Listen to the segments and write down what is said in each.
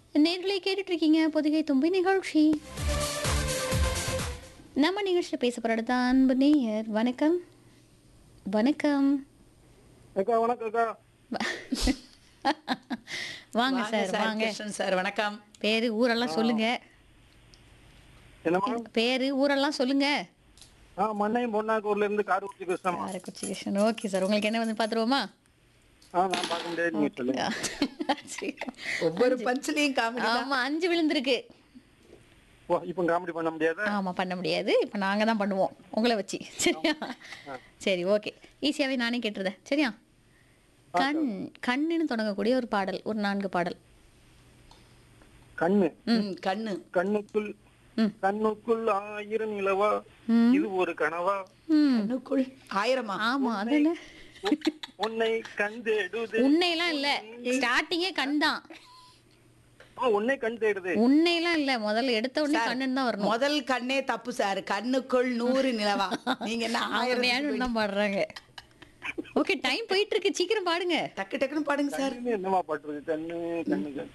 நேர்களை கேட்டுட்டு இருக்கீங்க பொதிகை தும்பி நிகழ்ச்சி நம்ம நிகழ்ச்சியில் பேச போகிற அன்பு நேயர் வணக்கம் வணக்கம் அக்கா வணக்கம் அக்கா வாங்க சார் வாங்க கிருஷ்ணன் சார் வணக்கம் பேரு ஊரெல்லாம் சொல்லுங்க என்னம்மா பேரு ஊரெல்லாம் சொல்லுங்க ஆ மண்ணையும் பொன்னாக்கூர்ல இருந்து காரக்குச்சி கிருஷ்ணம்மா காரைக்குச்சி கிருஷ்ணன் ஓகே சார் உங்களுக்கு என்ன வந்து பார்த்துருவோமா ஆ நான் பார்க்க முடியாது நீங்க சொல்லுங்க சரி. ஒவ்வொரு பஞ்சுலையும் காமெடி ஆமா அஞ்சு விழுந்திருக்கு ஓ இப்போ காமெடி பண்ண முடியாதா ஆமா பண்ண முடியாது இப்போ நாங்க தான் பண்ணுவோம் உங்களை வச்சு சரியா சரி ஓகே ஈஸியாவே நானே கேட்டுருதேன் சரியா கண் கண்ணுன்னு தொடங்கக்கூடிய ஒரு பாடல் ஒரு நான்கு பாடல் கண்ணு ம், கண்ணு கண்ணுக்குள் ம். கண்ணுக்குள் ஆயிரம் நிலவா ம். இது ஒரு கனவா ம் கண்ணுக்குள் ஆயிரமா ஆமா அதுல உ- உன்னை கண் தேடுது உன்னையெல்லாம் இல்ல ஸ்டார்டிங்கே கண் தான் ஆ, உன்னை கண் தேடுது உன்னையெல்லாம் இல்ல முதல்ல எடுத்த உடனே கண்ணுன்னு தான் வரணும் முதல் கண்ணே தப்பு சார் கண்ணுக்குள் நூறு நிலவா நீங்க என்ன ஆயிரம் ஆயிரம் தான் பாடுறாங்க ஓகே டைம் போயிட்டு இருக்கு சீக்கிரம் பாடுங்க டக்கு டக்குன்னு பாடுங்க சார் கண்ணுன்னு என்னமா பாட்டுருக்கு கண்ணு கண்ணு கண்ணு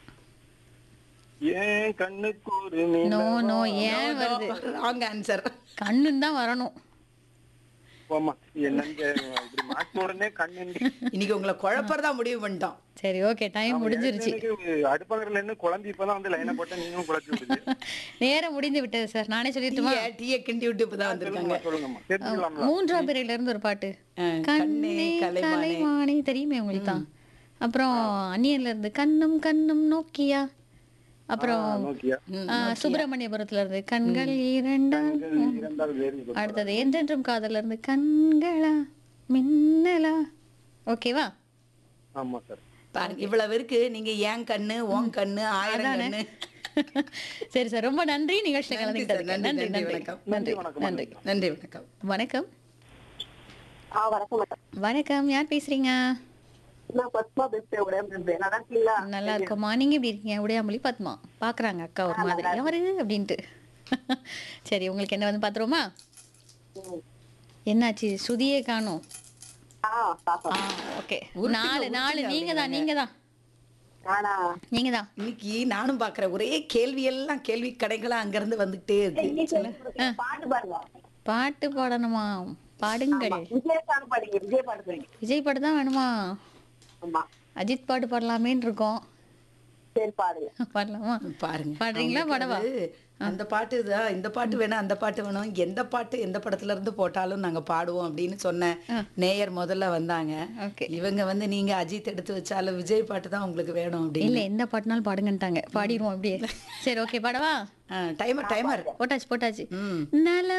ஏன் கண்ணுக்கு ஒரு நோ நிலவா? நோ ஏன் வருது ராங் ஆன்சர் கண்ணுன்னு தான் வரணும் போம்மா என்னங்க இப்படி மாத்த உடனே கண்ணு இன்னைக்கு உங்களை குழப்பறதா முடிவு பண்ணிட்டோம் சரி ஓகே டைம் முடிஞ்சிருச்சு அடுப்பங்கரில் இருந்து குழம்பி இப்பதான் வந்து லைனை போட்டா நீங்களும் குழப்பி விடுது நேரம் முடிந்து விட்டது சார் நானே சொல்லிட்டுமா டீயை டீயை கிண்டி விட்டு இப்பதான் வந்திருக்காங்க சொல்லுங்கம்மா தெரிஞ்சுக்கலாம்ல மூன்றாம் பிறையில இருந்து ஒரு பாட்டு ஆ, கண்ணே கலைமானே கலைவாணி தெரியுமே உங்களுக்கு தான் அப்புறம் அந்நியன்ல இருந்து கண்ணும் கண்ணும் நோக்கியா அப்புறம் நோக்கியா ஆ, சுப்பிரமணியபுரத்துல இருந்து கண்கள் இரண்டால் இரண்டாவது வேறு இது. அடுத்தது என்றென்றும் காதல்ல இருந்து கண்களா மின்னலா ஓகேவா ஆமா சார் பாருங்க இவ்வளவு இருக்கு நீங்க ஏன் கண்ணு ஓன் கண்ணு ஆயிரம் கண்ணு சரி சார் ரொம்ப நன்றி நிகழ்ச்சியில் நன்றி சார், கலந்துக்கிட்டதுக்கு நன்றி, நன்றி நன்றி, நன்றி வணக்கம். நன்றி வணக்கம், நன்றி நன்றி வணக்கம் வணக்கம் ஆ வணக்கம் மேடம் வணக்கம் யார் பேசுறீங்க நான் பத்மா பேசுறேன் உடம்பு நல்லா இருக்கீங்களா நல்லா இருக்கோமா நீங்க எப்படி இருக்கீங்க உடையாமொழி பத்மா பாக்குறாங்க அக்கா ஒரு மாதிரி யாரு அப்படின்ட்டு சரி உங்களுக்கு என்ன வந்து பாத்துருவோமா ம். என்னாச்சு சுதியே காணும் ஆ பாப்பா ஓகே உருட்டுங்க, நாலு நாலு உருட்டுங்க நீங்க தான் நீங்க தான் நானா நீங்க தான் இன்னைக்கு நானும் பாக்குறேன் ஒரே கேள்வி எல்லாம் கேள்வி கடைகளா அங்க இருந்து வந்துகிட்டே இருக்கு நீங்க சொல்லிக் கொடுங்க. பாட்டு பாடுங்க பாட்டு பாடணுமா பாடுங்கள் விஜய் சாங் பாடுங்க விஜய் பாட்டு பாடுங்க விஜய் பாட்டு தான் வேணுமா ஆமா அஜித் பாட்டு பாடலாமேன்னு இருக்கோம் சரி பாடுங்க பாடலாமா பாருங்க பாடுறீங்களா, அவங்களுக்கு பாடவா? அது அந்த பாட்டு தான் இந்த பாட்டு வேணும் அந்த பாட்டு வேணும் எந்த பாட்டு எந்த படத்துல இருந்து போட்டாலும் நாங்க பாடுவோம் அப்படின்னு சொன்ன நேயர் முதல்ல வந்தாங்க ஓகே இவங்க வந்து நீங்க அஜித் எடுத்து வச்சாலும் விஜய் பாட்டு தான் உங்களுக்கு வேணும் அப்படின்னு இல்ல எந்த பாட்டுனாலும் பாடுங்கன்ட்டாங்க பாடிடுவோம் அப்படியே சரி ஓகே பாடவா டைமர் டைமர் போட்டாச்சு போட்டாச்சு ம் நல